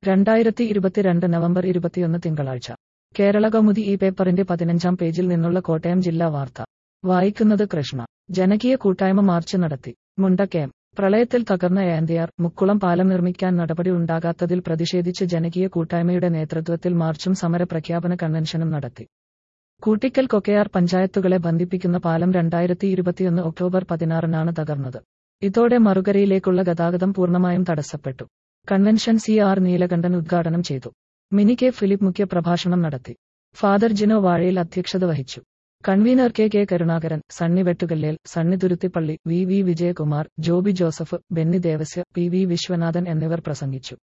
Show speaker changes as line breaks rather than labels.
രണ്ടായിരത്തി ഇരുപത്തിരണ്ട് നവംബർ ഇരുപത്തിയൊന്ന് തിങ്കളാഴ്ച കേരള കൗമുദി ഈ പേപ്പറിന്റെ പതിനഞ്ചാം പേജിൽ നിന്നുള്ള കോട്ടയം ജില്ലാ വാർത്ത വായിക്കുന്നത് കൃഷ്ണ ജനകീയ കൂട്ടായ്മ മാർച്ച് നടത്തി മുണ്ടക്കയം പ്രളയത്തിൽ തകർന്ന ഏന്തിയാർ മുക്കുളം പാലം നിർമ്മിക്കാൻ നടപടി ഉണ്ടാകാത്തതിൽ പ്രതിഷേധിച്ച് ജനകീയ കൂട്ടായ്മയുടെ നേതൃത്വത്തിൽ മാർച്ചും സമര പ്രഖ്യാപന കൺവെൻഷനും നടത്തി കൂട്ടിക്കൽ കൊക്കയാർ പഞ്ചായത്തുകളെ ബന്ധിപ്പിക്കുന്ന പാലം രണ്ടായിരത്തി ഇരുപത്തിയൊന്ന് ഒക്ടോബർ പതിനാറിനാണ് തകർന്നത് ഇതോടെ മറുകരയിലേക്കുള്ള ഗതാഗതം പൂർണ്ണമായും തടസ്സപ്പെട്ടു കൺവെൻഷൻ സി ആർ നീലകണ്ഠൻ ഉദ്ഘാടനം ചെയ്തു മിനി കെ ഫിലിപ്പ് മുഖ്യ പ്രഭാഷണം നടത്തി ഫാദർ ജിനോ വാഴയിൽ അധ്യക്ഷത വഹിച്ചു convener K K Karunakaran Sunny Vettukallel Sunny Thuruthippally V V Vijayakumar Joby Joseph Benny Devasya P V Viswanathan എന്നിവർ പ്രസംഗിച്ചു